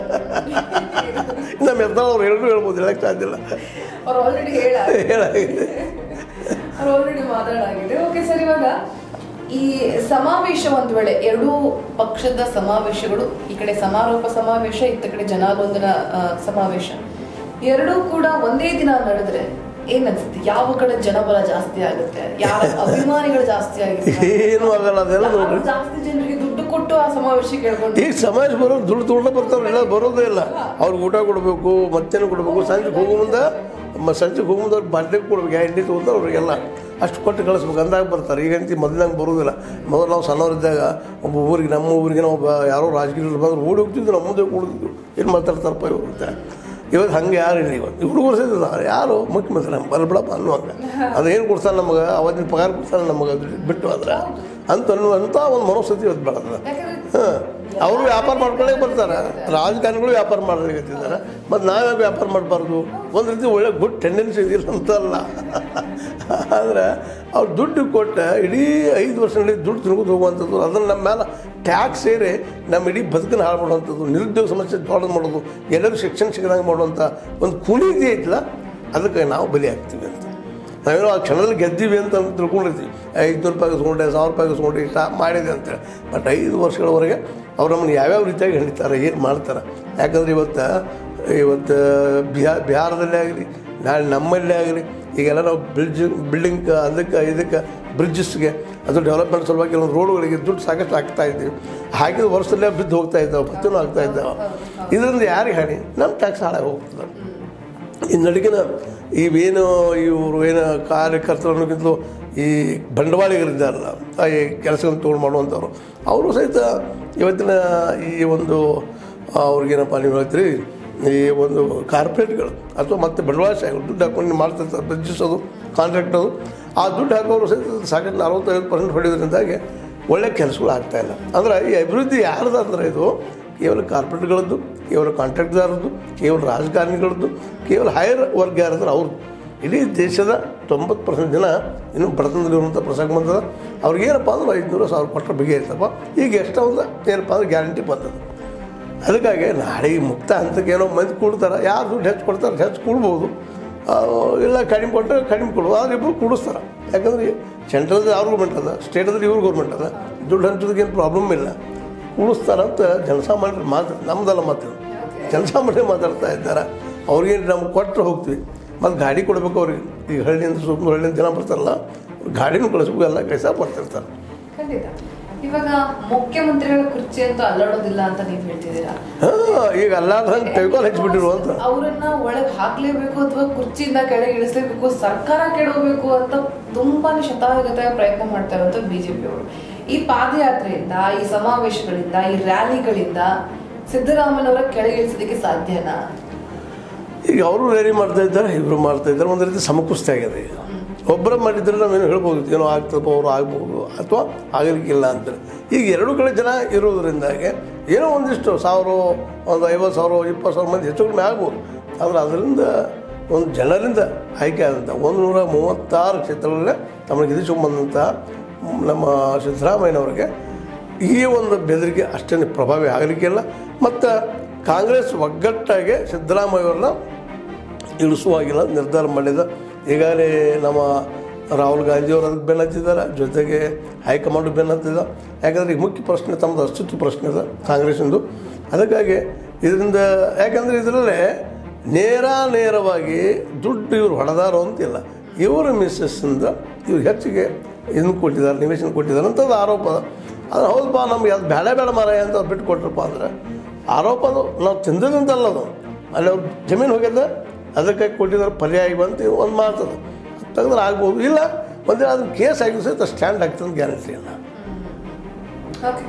ನಮ್ಮ ಎದ್ದಾಳವ್ರು ಹೇಳಿದ್ರು ಹೇಳ್ಬೋದು ಹೇಳಕ್ಕೆ ಸಾಧ್ಯ ಇಲ್ಲ ಅವ್ರು ಆಲ್ರೆಡಿ ಹೇಳ ಹೇಳಾಗಿದೆ ಅವ್ರು ಆಲ್ರೆಡಿ ಮಾತಾಡಾಗಿದೆ ಓಕೆ ಸರ್ ಇವಾಗ ಈ ಸಮಾವೇಶ ಒಂದ್ ವೇಳೆ ಎರಡೂ ಪಕ್ಷದ ಸಮಾವೇಶಗಳು ಈ ಕಡೆ ಸಮಾರೋಪ ಸಮಾವೇಶ ಇತ್ತ ಕಡೆ ಜನಾಲೋಂದನ ಆ, ಸಮಾವೇಶ ಎರಡೂ ಕೂಡ ಒಂದೇ ದಿನ ನಡೆದ್ರೆ ಏನ್ ಅನ್ಸುತ್ತೆ ಯಾವ ಕಡೆ ಜನಬಲ ಜಾಸ್ತಿ ಆಗುತ್ತೆ ಯಾರ ಅಭಿಮಾನಿಗಳು ಜಾಸ್ತಿ ಆಗುತ್ತೆ ಏನೂ ಆಗಲ್ಲ ಅದೆಲ್ಲ ನೋಡ್ರಿ ಜಾಸ್ತಿ ಜನರಿಗೆ ದುಡ್ಡು ಕೊಟ್ಟು ಕೊಟ್ಟು ಆ ಸಮಾವೇಶಕ್ಕೆ ಕೇಳ್ಕೊಂಡು ಈಗ ಸಮಾಜ ಬರೋರು ದುಡ್ಡು ತೊಗೊಂಡು ಬರ್ತಾವ್ರೆ ಎಲ್ಲ ಬರೋದೇ ಇಲ್ಲ ಅವ್ರಿಗೆ ಊಟ ಕೊಡಬೇಕು ಮತ್ತೇನು ಕೊಡಬೇಕು ಸಂಜೆಗೆ ಹೋಗೋ ಮುಂದೆ ಮ ಸಂಜೆಗೆ ಹೋಗೋ ಮುಂದೆ ಅವ್ರು ಬಾಟ್ಲಿಗೆ ಕೊಡ್ಬೇಕು ಎಣ್ಣೆ ತೊಗೊಂಡು ಅವ್ರಿಗೆಲ್ಲ ಅಷ್ಟು ಕೊಟ್ಟು ಕಳಿಸ್ಬೇಕು ಅಂದಾಗ ಬರ್ತಾರೆ ಈಗಂತ ಮೊದಲಂಗೆ ಬರೋದಿಲ್ಲ ಮೊದಲು ನಾವು ಸಣ್ಣವರಿದ್ದಾಗ ಒಬ್ಬ ಊರಿಗೆ ನಮ್ಮ ಊರಿಗೆ ಒಬ್ಬ ಯಾರೋ ರಾಜಕೀಯ ಬಂದ್ರೆ ಓಡಿ ಹೋಗ್ತಿದ್ರು ನಮ್ಮ ಮುಂದೆ ಕೂಡಿದ್ರು ಏನು ಮಾತಾಡ್ತಾರಪ್ಪ ಇವರು ಅಂತ ಇವತ್ತು ಹಂಗೆ ಯಾರು ಇಲ್ಲ ಇವತ್ತು ಹುಡುಗರು ಸೇರಿದ ಯಾರು ಮುಖ್ಯಮಂತ್ರಿ ನಮ್ಮ ಬರಬಿಡಪ್ಪ ಅನ್ನುವಾಗ ಅದೇನು ಕೊಡ್ತಾನೆ ನಮಗೆ ಅವತ್ತಿನ ಪಗಾರ ಕೊಡ್ತಾನೆ ನಮಗೆ ಅದು ಬಿಟ್ಟು ಆದ್ರೆ ಅಂತ ಅನ್ನುವಂಥ ಒಂದು ಮನೋಸ್ಥಿತಿ ಇವತ್ತು ಬೆಳೆದ ಯಾಕಂದ್ರೆ ಹಾಂ ಅವರು ವ್ಯಾಪಾರ ಮಾಡ್ಕೊಳ್ಳೇ ಬರ್ತಾರೆ ರಾಜಕಾರಣಿಗಳು ವ್ಯಾಪಾರ ಮಾಡ್ಲಿಕತ್ತಿದ್ದಾರೆ ಮತ್ತು ನಾವೇ ವ್ಯಾಪಾರ ಮಾಡಬಾರ್ದು ಒಂದು ರೀತಿ ಒಳ್ಳೆ ಗುಡ್ ಟೆಂಡೆನ್ಸಿ ಇದಿಲ್ಲ ಅಂತಲ್ಲ ಆದರೆ ಅವ್ರು ದುಡ್ಡು ಕೊಟ್ಟ ಇಡೀ ಐದು ವರ್ಷ ನಡಿ ದುಡ್ಡು ತಿನ್ಕೊಂಡು ಹೋಗುವಂಥದ್ದು ಅದನ್ನು ನಮ್ಮ ಮೇಲೆ ಟ್ಯಾಕ್ಸ್ ಸೇರಿ ನಮ್ಮ ಇಡೀ ಬದುಕನ್ನು ಹಾಳು ಮಾಡುವಂಥದ್ದು ನಿರುದ್ಯೋಗ ಸಮಸ್ಯೆ ದೊಡ್ಡದು ಮಾಡೋದು ಎಲ್ಲರೂ ಶಿಕ್ಷಣ ಸಿಗದಂಗೆ ಮಾಡುವಂಥ ಒಂದು ಕುಣಿತಿ ಐತಲ್ಲ ಅದಕ್ಕೆ ನಾವು ಬಲಿ ಆಗ್ತೀವಿ ಅಂತ ನಾವೇನೋ ಆ ಕ್ಷಣದಲ್ಲಿ ಗೆದ್ದೀವಿ ಅಂತ ತಿಳ್ಕೊಂಡಿರ್ತೀವಿ ಐದುನೂರು ರೂಪಾಯಿ ಇಸ್ಕೊಂಡೆ ಸಾವಿರ ರೂಪಾಯಿ ಇಸ್ಕೊಂಡೆ ಇಷ್ಟ ಮಾಡಿದೆ ಅಂತೇಳಿ ಬಟ್ ಐದು ವರ್ಷಗಳವರೆಗೆ ಅವ್ರು ನಮ್ಮನ್ನು ಯಾವ್ಯಾವ ರೀತಿಯಾಗಿ ಹಿಡಿತಾರೆ ಏನು ಮಾಡ್ತಾರೆ ಯಾಕಂದ್ರೆ ಇವತ್ತು ಇವತ್ತು ಬಿಹಾರ ಬಿಹಾರದಲ್ಲೇ ಆಗಲಿ ನಾಳೆ ನಮ್ಮಲ್ಲೇ ಆಗಲಿ ಈಗೆಲ್ಲ ನಾವು ಬ್ರಿಡ್ಜ್ ಬಿಲ್ಡಿಂಗ್ ಅದಕ್ಕೆ ಇದಕ್ಕೆ ಬ್ರಿಡ್ಜಸ್ಗೆ ಅದು ಡೆವಲಪ್ಮೆಂಟ್ ಸಲುವಾಗಿ ಕೆಲವೊಂದು ರೋಡ್ಗಳಿಗೆ ದುಡ್ಡು ಸಾಕಷ್ಟು ಹಾಕ್ತಾ ಇದ್ದೀವಿ ಹಾಕಿದ ವರ್ಷದಲ್ಲೇ ಬಿದ್ದು ಹೋಗ್ತಾ ಇದ್ದಾವೆ ಪತ್ತಿನೂ ಆಗ್ತಾ ಇದ್ದಾವೆ ಇದರಿಂದ ಯಾರಿಗೆ ಹಾನಿ ನಮ್ಮ ಟ್ಯಾಕ್ಸ್ ಹಾಳಾಗಿ ಹೋಗ್ತದೆ ಈ ನಡುಗಿನ ಇವೇನು ಇವರು ಏನು ಕಾರ್ಯಕರ್ತರನ್ನೋಕ್ಕಿಂತಲೂ ಈ ಬಂಡವಾಳಿಗರಿದ್ದಾರಲ್ಲ ಆ ಈ ಕೆಲಸಗಳನ್ನು ತೊಗೊಂಡು ಮಾಡುವಂಥವ್ರು ಅವರು ಸಹಿತ ಇವತ್ತಿನ ಈ ಒಂದು ಅವ್ರಿಗೇನಪ್ಪ ನೀವು ಹೇಳ್ತೀರಿ ಈ ಒಂದು ಕಾರ್ಪೊರೇಟ್ಗಳು ಅಥವಾ ಮತ್ತೆ ಬಂಡವಾಳಶಾಹಿಗಳು ದುಡ್ಡು ಹಾಕೊಂಡು ಮಾಡ್ತಿರ್ತಾರೆ ಬ್ರಿಡ್ಜಸೋದು ಕಾಂಟ್ರಾಕ್ಟರು ಆ ದುಡ್ಡು ಹಾಕೋರು ಸಹಿತ ಸಾಕಷ್ಟು ನಲವತ್ತೈದು ಪರ್ಸೆಂಟ್ ಹೊಡೆಯೋದ್ರಿಂದಾಗಿ ಒಳ್ಳೆ ಕೆಲಸಗಳು ಆಗ್ತಾಯಿಲ್ಲ ಅಂದ್ರೆ ಈ ಅಭಿವೃದ್ಧಿ ಯಾರ್ದು ಅಂದ್ರೆ ಇದು ಕೇವಲ ಕಾರ್ಪೊರೇಟ್ಗಳದ್ದು ಕೇವಲ ಕಾಂಟ್ರಾಕ್ಟ್ದಾರದ್ದು ಕೇವಲ ರಾಜಕಾರಣಿಗಳದ್ದು ಕೇವಲ ಹೈಯರ್ ವರ್ಗ ಯಾರಂದ್ರೆ ಅವ್ರದ್ದು ಇಡೀ ದೇಶದ ತೊಂಬತ್ತು ಪರ್ಸೆಂಟ್ ಜನ ಇನ್ನೂ ಬಡತನದಲ್ಲಿರುವಂಥ ಪ್ರಸಂಗ ಬಂದದ ಅವ್ರಿಗೇನಪ್ಪ ಅಂದ್ರೆ ಐದುನೂರು ಸಾವಿರ ಕೊಟ್ಟರೆ ಬಗೆ ಇರ್ತಪ್ಪ ಈಗ ಎಷ್ಟೋ ಒಂದು ಏನಪ್ಪ ಅಂದ್ರೆ ಗ್ಯಾರಂಟಿ ಬಂದದ ಅದಕ್ಕಾಗಿ ನಾಳೆ ಈ ಮುಕ್ತ ಹಂತಕ್ಕೆ ಏನೋ ಮಂದಿ ಕೂಡ್ತಾರೆ ಯಾರು ದುಡ್ಡು ಹೆಚ್ಚು ಕೊಡ್ತಾರೆ ಹೆಚ್ಚು ಕೂಡ್ಬೋದು ಆ, ಇಲ್ಲ ಕಡಿಮೆ ಕೊಟ್ಟರೆ ಕಡಿಮೆ ಕೊಡ್ಬೋದು ಆದ್ರೆ ಇಬ್ಬರು ಕೂಡಿಸ್ತಾರೆ ಯಾಕಂದ್ರೆ ಸೆಂಟ್ರಲ್ದು ಅವ್ರ ಗೌರ್ಮೆಂಟ್ ಅದ ಸ್ಟೇಟಲ್ಲಿ ಇವ್ರ ಗೌರ್ಮೆಂಟ್ ಅದ ದುಡ್ಡು ಹಂಚೋದಕ್ಕೆ ಏನು ಪ್ರಾಬ್ಲಮ್ ಇಲ್ಲ ಕೂಡಿಸ್ತಾರಂತ ಜನಸಾಮಾನ್ಯರು ಮಾತು ನಮ್ದಲ್ಲ ಮಾತು ಜನಸಾಮಾನ್ಯರು ಮಾತಾಡ್ತಾ ಇದ್ದಾರೆ ಅವ್ರಿಗೇನು ನಮ್ಗೆ ಕೊಟ್ಟರೆ ಹೋಗ್ತೀವಿ ಮತ್ತು ಗಾಡಿ ಕೊಡಬೇಕು ಅವ್ರಿಗೆ ಈಗ ಹಳ್ಳಿಯಿಂದ ಸುಮ್ಮನೆ ಹಳ್ಳಿಯಿಂದ ಜನ ಬರ್ತಾರಲ್ಲ ಗಾಡಿನೂ ಕಳಿಸ್ಬೇಕು ಎಲ್ಲ ಕೆಲಸ ಮಾಡ್ತಿರ್ತಾರೆ ಖಂಡಿತ ಇವಾಗ ಮುಖ್ಯಮಂತ್ರಿಗಳ ಕುರ್ಚಿ ಅಂತೂ ಅಲ್ಲಾಡೋದಿಲ್ಲ ಅಂತ ನೀವು ಹೇಳ್ತಿದ್ದೀರಾ ಹಾಂ ಈಗ ಅಲ್ಲಾಡ್ದಂಗೆ ತೆಗೆದುಕೊಂಡು ಹಚ್ಚಿಬಿಟ್ಟಿರು ಅಂತ ಅವರನ್ನ ಒಳಗೆ ಹಾಕ್ಲೇಬೇಕು ಅಥವಾ ಕುರ್ಚಿಯಿಂದ ಕೆಳಗೆ ಇಳಿಸ್ಲೇಬೇಕು ಸರ್ಕಾರ ಕೆಡವಬೇಕು ಅಂತ ತುಂಬಾನೇ ಶತಾಯಗತಾಯ ಪ್ರಯತ್ನ ಮಾಡ್ತಾ ಇರುವಂತ ಬಿಜೆಪಿ ಅವರು ಈ ಪಾದಯಾತ್ರೆಯಿಂದ ಈ ಸಮಾವೇಶಗಳಿಂದ ಈ ರ್ಯಾಲಿಗಳಿಂದ ಸಿದ್ದರಾಮಯ್ಯನವರ ಕೆಳಗೆ ಇಳಿಸೋದಕ್ಕೆ ಸಾಧ್ಯನಾ ಈಗ ಅವರು ರ್ಯಾಲಿ ಮಾಡ್ತಾ ಇದ್ದಾರೆ ಇವರು ಮಾಡ್ತಾ ಇದ್ದಾರೆ ಒಂದು ರೀತಿ ಸಮಕುಸ್ತಿ ಆಗಿದೆ ಈಗ ಒಬ್ಬರ ಮಾಡಿದ್ರೆ ನಾವೇನು ಹೇಳ್ಬೋದು ಏನೋ ಆಗ್ತದಪ್ಪ ಅವರು ಆಗ್ಬೋದು ಅಥವಾ ಆಗಲಿಕ್ಕಿಲ್ಲ ಅಂತೇಳಿ ಈಗ ಎರಡು ಕಡೆ ಜನ ಇರೋದ್ರಿಂದಾಗಿ ಏನೋ ಒಂದಿಷ್ಟು ಸಾವಿರ ಒಂದು ಐವತ್ತು ಸಾವಿರ ಇಪ್ಪತ್ತು ಸಾವಿರ ಮಂದಿ ಹೆಚ್ಚು ಕಡಿಮೆ ಆಗ್ಬೋದು ಆದರೆ ಅದರಿಂದ ಒಂದು ಜನರಿಂದ ಆಯ್ಕೆ ಆದಂಥ ಒಂದು ನೂರ ಮೂವತ್ತಾರು ಕ್ಷೇತ್ರಗಳಲ್ಲೇ ನಮಗೆ ಗೆದ್ದಿಸ್ಕೊಂಡ್ಬಂದಂಥ ನಮ್ಮ ಸಿದ್ದರಾಮಯ್ಯನವರಿಗೆ ಈ ಒಂದು ಬೆದರಿಕೆ ಅಷ್ಟೇನು ಪ್ರಭಾವಿ ಆಗಲಿಕ್ಕಿಲ್ಲ ಮತ್ತು ಕಾಂಗ್ರೆಸ್ ಒಗ್ಗಟ್ಟಾಗಿ ಸಿದ್ದರಾಮಯ್ಯವ್ರನ್ನ ಇಳಿಸುವಾಗಿಲ್ಲ ನಿರ್ಧಾರ ಮಾಡಿದ ಈಗಾಗಲೇ ನಮ್ಮ ರಾಹುಲ್ ಗಾಂಧಿಯವರು ಅದಕ್ಕೆ ಬೆನ್ನು ಹತ್ತಿದ್ದಾರೆ ಜೊತೆಗೆ ಹೈಕಮಾಂಡ್ ಬೆನ್ನು ಹತ್ತಿದ ಯಾಕಂದರೆ ಈಗ ಮುಖ್ಯ ಪ್ರಶ್ನೆ ತಮ್ಮದು ಅಸ್ತಿತ್ವ ಪ್ರಶ್ನೆ ಇದೆ ಕಾಂಗ್ರೆಸ್ಸಿಂದು ಅದಕ್ಕಾಗಿ ಇದರಿಂದ ಯಾಕಂದರೆ ಇದರಲ್ಲೇ ನೇರ ನೇರವಾಗಿ ದುಡ್ಡು ಇವರು ಹೊಡೆದಾರೋ ಅಂತಿಲ್ಲ ಇವರ ಮಿಸ್ಸಸ್ಸಿಂದ ಇವ್ರು ಹೆಚ್ಚಿಗೆ ಇದನ್ನು ಕೊಟ್ಟಿದ್ದಾರೆ ನಿವೇಶನ ಕೊಟ್ಟಿದ್ದಾರೆ ಅಂತದ್ದು ಆರೋಪ ಅದು ಹೌದಪ್ಪ ನಮ್ಗೆ ಅದು ಬೇಡ ಬೇಡ ಮಾರಾಯ ಅಂತ ಅವ್ರು ಬಿಟ್ಟು ಕೊಟ್ರಪ್ಪ ಅಂದ್ರೆ ಆರೋಪ ಅದು ನಾವು ತಿಂದದಂತಲ್ಲ ಅದು ಅಲ್ಲಿ ಅವ್ರು ಜಮೀನು ಹೋಗ್ಯದ ಅದಕ್ಕೆ ಕೊಟ್ಟಿದ್ದಾರೆ ಪರ್ಯಾಯ ಬಂತು ಒಂದು ಮಾತದು ತೆಗೆದ್ರೆ ಆಗ್ಬೋದು ಇಲ್ಲ ಒಂದೇ ಅದನ್ನ ಕೇಸ್ ಆಗಿದ್ದು ಸಹಿತ ಸ್ಟ್ಯಾಂಡ್ ಆಗ್ತದೆ ಅಂತ ಗ್ಯಾರಂಟಿ ಇಲ್ಲ ಓಕೆ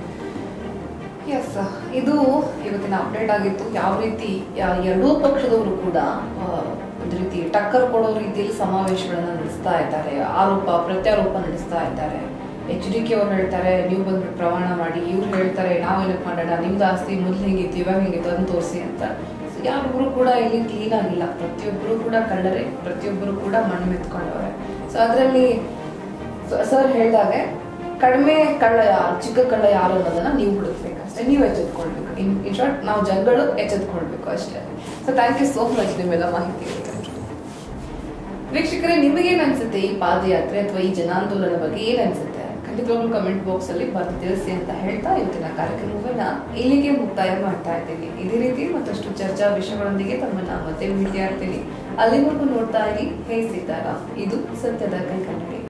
ಎಸ್ ಇದು ಇವತ್ತಿನ ಅಪ್ಡೇಟ್ ಆಗಿತ್ತು ಯಾವ ರೀತಿ ಯಾ- ಎರಡೂ ಪಕ್ಷದವರು ಕೂಡ ಆ, ಒಂದು ರೀತಿ ಟಕ್ಕರ್ ಕೊಡೋ ರೀತಿಯಲ್ಲಿ ಸಮಾವೇಶಗಳನ್ನ ನಡೆಸ್ತಾ ಇದ್ದಾರೆ ಆರೋಪ ಪ್ರತ್ಯಾರೋಪ ನಡೆಸ್ತಾ ಇದ್ದಾರೆ ಎಚ್ ಡಿ ಕೆ ಅವ್ರು ಹೇಳ್ತಾರೆ ನೀವು ಬಂದ್ಬಿಟ್ಟು ಪ್ರಮಾಣ ಮಾಡಿ ಇವ್ರು ಹೇಳ್ತಾರೆ ನಾವು ಏನಕ್ಕೆ ಮಾಡೋಣ ನಿಮ್ದು ಆಸ್ತಿ ಮೊದಲು ಹೆಂಗಿತ್ತು ಇವಾಗ ಹೆಂಗಿತ್ತು ಅದನ್ನ ತೋರಿಸಿ ಅಂತ So, ಯಾರೊಬ್ರು ಕೂಡ ಇಲ್ಲಿ ಕ್ಲೀನ್ ಆಗಿಲ್ಲ ಪ್ರತಿಯೊಬ್ಬರು ಕೂಡ ಕಳ್ಳರೆ ಪ್ರತಿಯೊಬ್ಬರು ಕೂಡ ಮಣ್ಣು ಮೆತ್ಕೊಂಡವ್ರೆ ಸೊ ಅದರಲ್ಲಿ ಸರ್ ಹೇಳ್ದಾಗೆ ಕಡಿಮೆ ಕಳ್ಳ ಯಾರು ಚಿಕ್ಕ ಕಳ್ಳ ಯಾರು ಅನ್ನೋದನ್ನ ನೀವು ಹುಡುಕ್ಬೇಕು ಅಷ್ಟೇ ನೀವು ಎಚ್ಚೆತ್ಕೊಳ್ಬೇಕು ಇನ್ ಇನ್ ಶಾರ್ಟ್ ನಾವು ಜನಗಳು ಎಚ್ಚೆತ್ಕೊಳ್ಬೇಕು ಅಷ್ಟೇ so thank you so much ನಿಮ್ಮೆಲ್ಲ ಮಾಹಿತಿ ವೀಕ್ಷಕರೇ ನಿಮಗೇನ್ ಅನ್ಸುತ್ತೆ ಈ ಪಾದಯಾತ್ರೆ ಅಥವಾ ಈ ಜನಾಂದೋಲನ ಬಗ್ಗೆ ಏನ್ ಅನ್ಸುತ್ತೆ ಖಂಡಿತವಾಗ್ಲೂ ಕಮೆಂಟ್ ಬಾಕ್ಸ್ ಅಲ್ಲಿ ಬರೆದು ತಿಳಿಸಿ ಅಂತ ಹೇಳ್ತಾ ಇವತ್ತಿನ ಕಾರ್ಯಕ್ರಮವನ್ನ ಇಲ್ಲಿಗೆ ಮುಕ್ತಾಯ ಮಾಡ್ತಾ ಇದ್ದೀನಿ ಇದೇ ರೀತಿ ಮತ್ತಷ್ಟು ಚರ್ಚಾ ವಿಷಯಗಳೊಂದಿಗೆ ತಮ್ಮನ್ನ ಮತ್ತೆ ಭೇಟಿ ಆಗ್ತೀನಿ ಅಲ್ಲಿವರೆಗೂ ನೋಡ್ತಾ ಇರಿ ಹೇ ಸಿದ್ದಾರಾಮ್ ಇದು ಸತ್ಯದ ಕೈಕನ್ನಡಿ